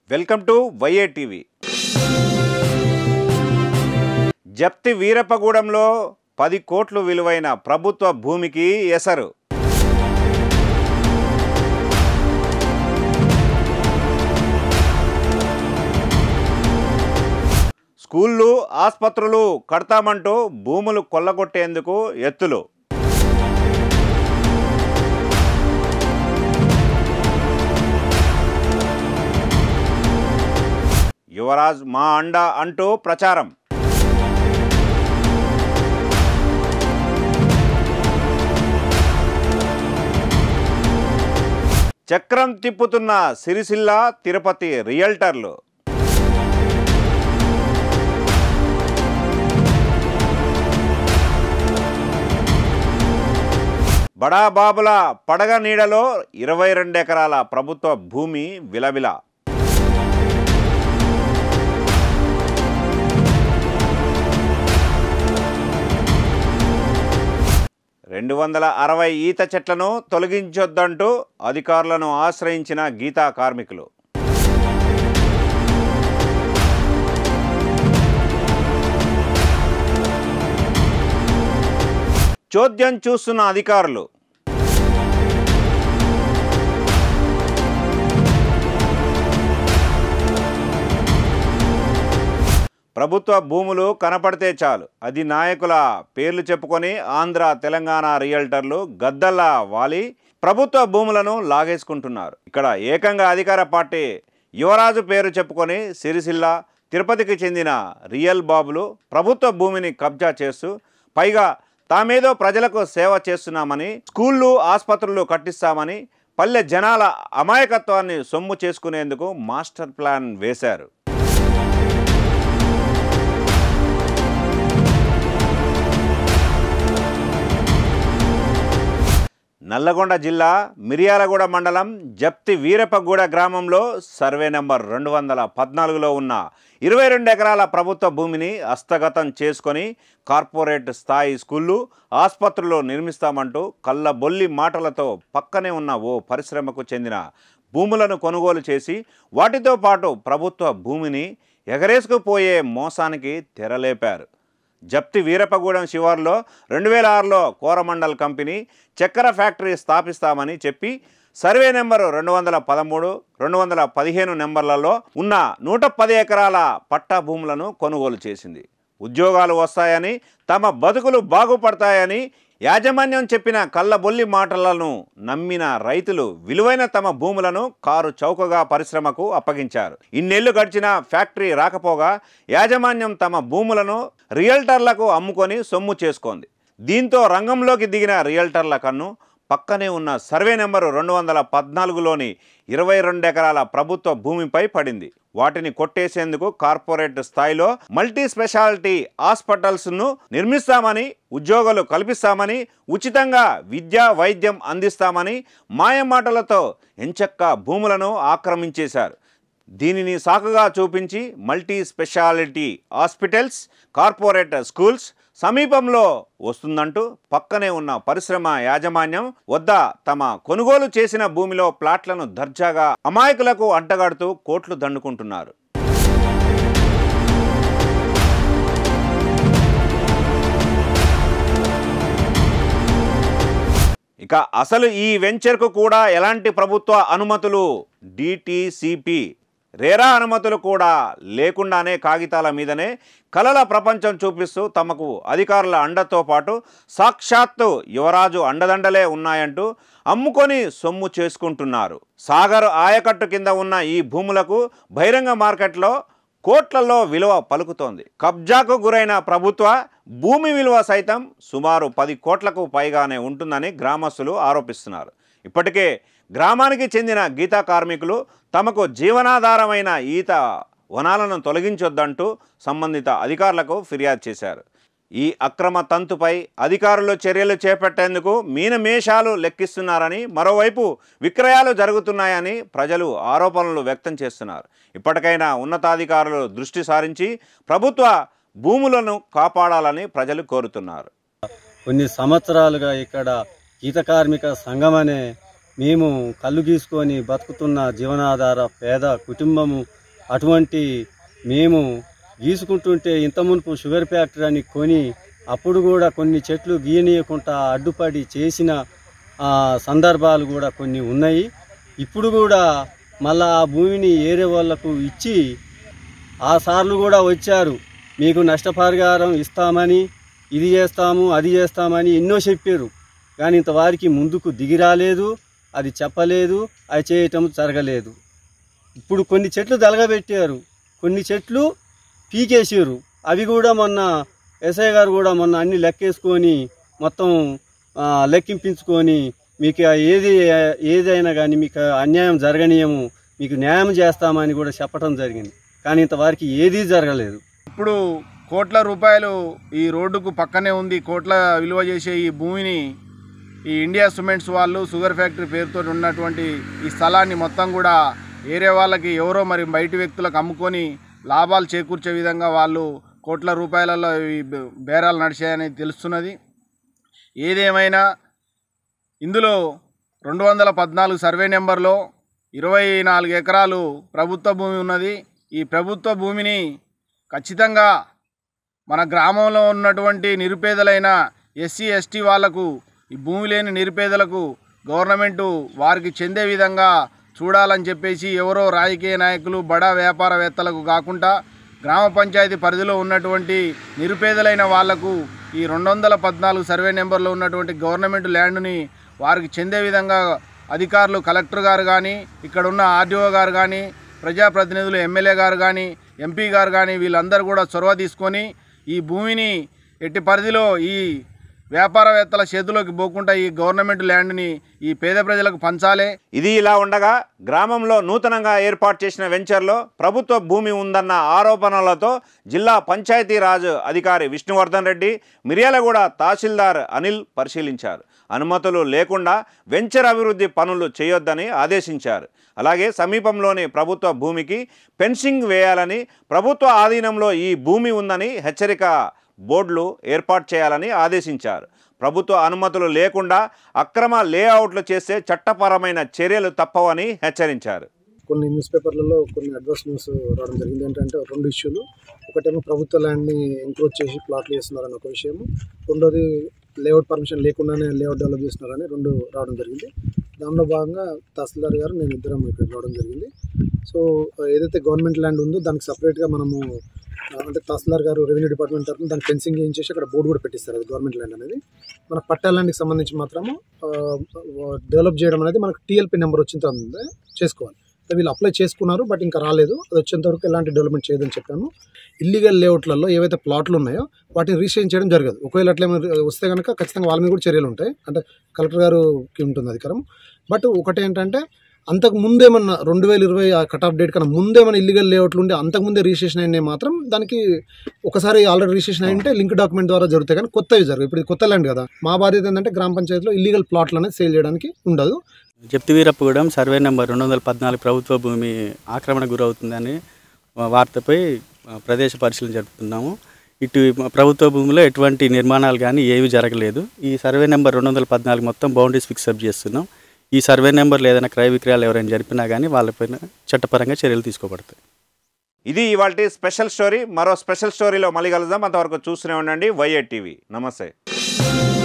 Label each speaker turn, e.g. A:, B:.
A: welcome to YA TV జప్తి వీరప్పగూడెంలో పది కోట్లు విలువైన ప్రభుత్వ భూమికి ఎసరు స్కూళ్ళు ఆసుపత్రులు కడతామంటూ భూములు కొల్లగొట్టేందుకు ఎత్తులు యువరాజ్ మా అండ అంటూ ప్రచారం చక్రం తిప్పుతున్న సిరిసిల్ల తిరుపతి రియల్టర్లు బడాబాబుల పడగ నీడలో ఇరవై రెండు ఎకరాల ప్రభుత్వ భూమి విలవిల రెండు వందల అరవై ఈత చెట్లను తొలగించొద్దంటూ అధికారులను ఆశ్రయించిన గీతా కార్మికులు చోద్యం చూస్తున్న అధికారులు ప్రభుత్వ భూములు కనపడితే చాలు అది నాయకుల పేర్లు చెప్పుకొని ఆంధ్ర తెలంగాణ రియల్టర్లు గద్దల్లా వాలి ప్రభుత్వ భూములను లాగేసుకుంటున్నారు ఇక్కడ ఏకంగా అధికార పార్టీ యువరాజు పేరు చెప్పుకొని సిరిసిల్ల తిరుపతికి చెందిన రియల్ బాబులు ప్రభుత్వ భూమిని కబ్జా చేస్తూ పైగా తామేదో ప్రజలకు సేవ చేస్తున్నామని స్కూళ్ళు ఆసుపత్రులు కట్టిస్తామని పల్లె జనాల అమాయకత్వాన్ని సొమ్ము చేసుకునేందుకు మాస్టర్ ప్లాన్ వేశారు నల్లగొండ జిల్లా మిర్యాలగూడ మండలం జప్తి వీరపగూడ గ్రామంలో సర్వే నెంబర్ రెండు వందల పద్నాలుగులో ఉన్న ఇరవై రెండు ఎకరాల ప్రభుత్వ భూమిని హస్తగతం చేసుకొని కార్పొరేట్ స్థాయి స్కూళ్ళు ఆసుపత్రులు నిర్మిస్తామంటూ కళ్ళబొల్లి మాటలతో పక్కనే ఉన్న ఓ పరిశ్రమకు చెందిన భూములను కొనుగోలు చేసి వాటితో పాటు ప్రభుత్వ భూమిని ఎగరేసుకుపోయే మోసానికి తెరలేపారు జప్తి వీరపగూడెం శివార్లో రెండు వేల ఆరులో కోరమండల్ కంపెనీ చక్కెర ఫ్యాక్టరీ స్థాపిస్తామని చెప్పి సర్వే నెంబరు రెండు వందల పదమూడు రెండు వందల పదిహేను నెంబర్లలో ఉన్న నూట పది ఎకరాల పట్టా భూములను కొనుగోలు చేసింది ఉద్యోగాలు వస్తాయని తమ బతుకులు బాగుపడతాయని యాజమాన్యం చెప్పిన కళ్ళబొల్లి మాటలను నమ్మిన రైతులు విలువైన తమ భూములను కారు చౌకగా పరిశ్రమకు అప్పగించారు ఇన్నేళ్లు గడిచిన ఫ్యాక్టరీ రాకపోగా యాజమాన్యం తమ భూములను రియల్టర్లకు అమ్ముకొని సొమ్ము చేసుకుంది దీంతో రంగంలోకి దిగిన రియల్టర్ల కన్ను పక్కనే ఉన్న సర్వే నెంబరు రెండు వందల పద్నాలుగులోని ఇరవై రెండు ఎకరాల ప్రభుత్వ భూమిపై పడింది వాటిని కొట్టేసేందుకు కార్పొరేట్ స్థాయిలో మల్టీ స్పెషాలిటీ హాస్పిటల్స్ను నిర్మిస్తామని ఉద్యోగాలు కల్పిస్తామని ఉచితంగా విద్య వైద్యం అందిస్తామని మాయమాటలతో ఎంచక్క భూములను ఆక్రమించేశారు దీనిని సాకుగా చూపించి multi specialty hospitals corporate schools సమీపంలో వస్తుందంటూ పక్కనే ఉన్న పరిశ్రమ యాజమాన్యం వద్ద తమ కొనుగోలు చేసిన భూమిలో ప్లాట్లను దర్జాగా అమాయకులకు అంటగాడుతూ కోట్లు దండుకుంటున్నారు ఇక అసలు ఈ వెంచర్కు కూడా ఎలాంటి ప్రభుత్వ అనుమతులు డిటిసిపి రేరా అనుమతులు కూడా లేకుండానే కాగితాల మీదనే కలల ప్రపంచం చూపిస్తూ తమకు అధికారుల అండతో పాటు సాక్షాత్తు యువరాజు అండదండలే ఉన్నాయంటూ అమ్ముకొని సొమ్ము చేసుకుంటున్నారు సాగర్ ఆయకట్టు కింద ఉన్న ఈ భూములకు బహిరంగ మార్కెట్లో కోట్లలో విలువ పలుకుతోంది కబ్జాకు గురైన ప్రభుత్వ భూమి విలువ సైతం సుమారు పది కోట్లకు పైగానే ఉంటుందని గ్రామస్తులు ఆరోపిస్తున్నారు ఇప్పటికే గ్రామానికి చెందిన గీతా కార్మికులు తమకు జీవనాధారమైన ఈత వనాలను తొలగించొద్దంటూ సంబంధిత అధికారులకు ఫిర్యాదు చేశారు ఈ అక్రమ తంతుపై అధికారులు చర్యలు చేపట్టేందుకు మీనమేషాలు లెక్కిస్తున్నారని మరోవైపు విక్రయాలు జరుగుతున్నాయని ప్రజలు ఆరోపణలు వ్యక్తం చేస్తున్నారు ఇప్పటికైనా ఉన్నతాధికారులు దృష్టి సారించి ప్రభుత్వ భూములను కాపాడాలని ప్రజలు కోరుతున్నారు
B: కొన్ని సంవత్సరాలుగా ఇక్కడ గీత కార్మిక సంఘం అనే మేము కళ్ళు గీసుకొని బతుకుతున్న జీవనాధార పేద కుటుంబము అటువంటి మేము గీసుకుంటుంటే ఇంత మునుపు షుగర్ ఫ్యాక్టరీ అని కొని అప్పుడు కూడా కొన్ని చెట్లు గీయనీయకుండా అడ్డుపడి చేసిన ఆ, సందర్భాలు కూడా కొన్ని ఉన్నాయి ఇప్పుడు కూడా మళ్ళా ఆ భూమిని ఏరే వాళ్లకు ఇచ్చి ఆ సార్లు కూడా వచ్చారు మీకు నష్టపరిహారం ఇస్తామని ఇది చేస్తాము అది చేస్తామని ఎన్నో చెప్పారు కానీ ఇంతవారికి ముందుకు దిగి రాలేదు అది చెప్పలేదు అది చేయటం జరగలేదు ఇప్పుడు కొన్ని చెట్లు దలగబెట్టారు కొన్ని చెట్లు పీకేసారు అవి కూడా మొన్న ఎస్ఐ గారు కూడా మొన్న అన్ని లెక్కేసుకొని మొత్తం ఆ, లెక్కింపించుకొని మీకు ఏది ఏదైనా కానీ మీకు అన్యాయం జరగనీయము మీకు న్యాయం చేస్తామని కూడా చెప్పడం జరిగింది కానీ ఇంతవరకు ఏదీ జరగలేదు
C: ఇప్పుడు కోట్ల రూపాయలు ఈ రోడ్డుకు పక్కనే ఉంది కోట్ల విలువ చేసే ఈ భూమిని ఈ ఇండియా సిమెంట్స్ వాళ్ళు షుగర్ ఫ్యాక్టరీ పేరుతో ఉన్నటువంటి ఈ స్థలాన్ని మొత్తం కూడా ఏరే వాళ్ళకి ఎవరో మరి బయటి వ్యక్తులకు అమ్ముకొని లాభాలు చేకూర్చే విధంగా వాళ్ళు కోట్ల రూపాయలలో ఈ బే- బేరాలు నడిచాయని తెలుస్తున్నది ఏదేమైనా ఇందులో రెండు వందల పద్నాలుగు సర్వే నెంబర్లో ఇరవై నాలుగు ఎకరాలు ప్రభుత్వ భూమి ఉన్నది ఈ ప్రభుత్వ భూమిని ఖచ్చితంగా మన గ్రామంలో ఉన్నటువంటి నిరుపేదలైన ఎస్సీ ఎస్టీ వాళ్లకు ఈ భూమి లేని నిరుపేదలకు గవర్నమెంటు వారికి చెందే విధంగా చూడాలని చెప్పేసి ఎవరో రాజకీయ నాయకులు బడా వ్యాపారవేత్తలకు కాకుండా గ్రామ పంచాయతీ పరిధిలో ఉన్నటువంటి నిరుపేదలైన వాళ్లకు ఈ రెండు వందల పద్నాలుగు సర్వే నెంబర్లో ఉన్నటువంటి గవర్నమెంట్ ల్యాండ్ని వారికి చెందే విధంగా అధికారులు కలెక్టర్ గారు కానీ ఇక్కడ ఉన్న ఆర్డీఓ గారు కానీ ప్రజాప్రతినిధులు ఎమ్మెల్యే గారు కానీ ఎంపీ గారు కానీ వీళ్ళందరూ కూడా చొరవ తీసుకొని ఈ భూమిని ఎట్టి పరిధిలో ఈ వ్యాపారవేత్తల చేతిలోకి పోకుండా ఈ గవర్నమెంట్ ల్యాండ్ని ఈ పేద ప్రజలకు పంచాలి
A: ఇది ఇలా ఉండగా గ్రామంలో నూతనంగా ఏర్పాటు చేసిన వెంచర్లో ప్రభుత్వ భూమి ఉందన్న ఆరోపణలతో జిల్లా పంచాయతీరాజ్ అధికారి విష్ణువర్ధన్ రెడ్డి మిర్యాలగూడ తహసీల్దార్ అనిల్ పరిశీలించారు అనుమతులు లేకుండా వెంచర్ అభివృద్ధి పనులు చేయొద్దని ఆదేశించారు అలాగే సమీపంలోని ప్రభుత్వ భూమికి ఫెన్సింగ్ వేయాలని ప్రభుత్వ ఆధీనంలో ఈ భూమి ఉందని హెచ్చరిక బోర్డులు ఏర్పాటు చేయాలని ఆదేశించారు ప్రభుత్వ అనుమతులు లేకుండా అక్రమ లేఅవుట్లు చేస్తే చట్టపరమైన చర్యలు తప్పవని హెచ్చరించారు
D: కొన్ని న్యూస్ పేపర్లలో కొన్ని అడ్వర్స్ న్యూస్ రావడం జరిగింది ఏంటంటే రెండు ఇష్యూలు ఒకటేమో ప్రభుత్వ ల్యాండ్ని ఎంక్రోచ్ చేసి ప్లాట్లు చేస్తున్నారని ఒక విషయము రెండోది లేఅవుట్ పర్మిషన్ లేకుండానే లేఅవుట్ డెవలప్ చేస్తున్నారని రెండు రావడం జరిగింది దానిలో భాగంగా తహసీల్దార్ గారు నేను ఇద్దరం ఇక్కడ రావడం జరిగింది సో ఏదైతే గవర్నమెంట్ ల్యాండ్ ఉందో దానికి సపరేట్గా మనము ఆ, అంటే తహసీల్దార్ గారు రెవెన్యూ డిపార్ట్మెంట్ తరఫున దానికి ఫెన్సింగ్ చేయించేసి అక్కడ బోర్డు కూడా పెట్టిస్తారు అది గవర్నమెంట్ ల్యాండ్ అనేది మన పట్టా ల్యాండ్కి సంబంధించి మాత్రము డెవలప్ చేయడం అనేది మనకు టీఎల్పీ నెంబర్ వచ్చిన తర్వాత చేసుకోవాలి సో వీళ్ళు అప్లై చేసుకున్నారు బట్ ఇంకా రాలేదు అది వచ్చేంత వరకు ఎలాంటి డెవలప్మెంట్ చేయదని చెప్పాను ఇల్లీగల్ లేఅవుట్లలో ఏవైతే ప్లాట్లు ఉన్నాయో వాటిని రిజిస్ట్రేషన్ చేయడం జరగదు ఒకవేళ అట్లా ఏమైనా వస్తే కనుక ఖచ్చితంగా వాళ్ళ మీద కూడా చర్యలు ఉంటాయి అంటే కలెక్టర్ గారికి ఉంటుంది అధికారం బట్ ఒకటి ఏంటంటే అంతకు ముందేమన్నా రెండు వేల ఇరవై ఆ కట్ ఆఫ్ డేట్ కన్నా ముందేమన్నా ఇల్లీగల్ లేఅవుట్లు ఉంటే అంతకు ముందే రిజిస్ట్రేషన్ అయినాయి మాత్రం దానికి ఒకసారి ఆల్రెడీ రిజిస్ట్రేషన్ అయింటే లింక్ డాక్యుమెంట్ ద్వారా జరుగుతాయి కానీ కొత్తవి జరగవు ఇప్పుడు ఇది కొత్త ల్యాండ్ కదా మా బాధ్యత ఏంటంటే గ్రామ పంచాయతీలో ఇల్లీగల్ ప్లాట్లు అనేది సేల్ చేయడానికి ఉండదు
E: జప్తివీరప్పగూడెం సర్వే నెంబర్ రెండు వందల పద్నాలుగు ప్రభుత్వ భూమి ఆక్రమణ గురవుతుందని వార్తపై ఆ, ప్రదేశ పరిశీలన జరుపుతున్నాము ఇటు ప్రభుత్వ భూమిలో ఎటువంటి నిర్మాణాలు కానీ ఏవి జరగలేదు ఈ సర్వే నెంబర్ రెండు వందల పద్నాలుగు మొత్తం బౌండరీస్ ఫిక్సప్ చేస్తున్నాం ఈ సర్వే నెంబర్లో ఏదైనా క్రయ విక్రయాలు ఎవరైనా జరిపినా కానీ వాళ్ళపైన చట్టపరంగా చర్యలు తీసుకోబడతాయి
A: ఇది ఇవాళ స్పెషల్ స్టోరీ మరో స్పెషల్ స్టోరీలో మళ్ళీ కలుద్దాం అంతవరకు చూస్తూనే ఉండండి వైఏ టీవీ నమస్తే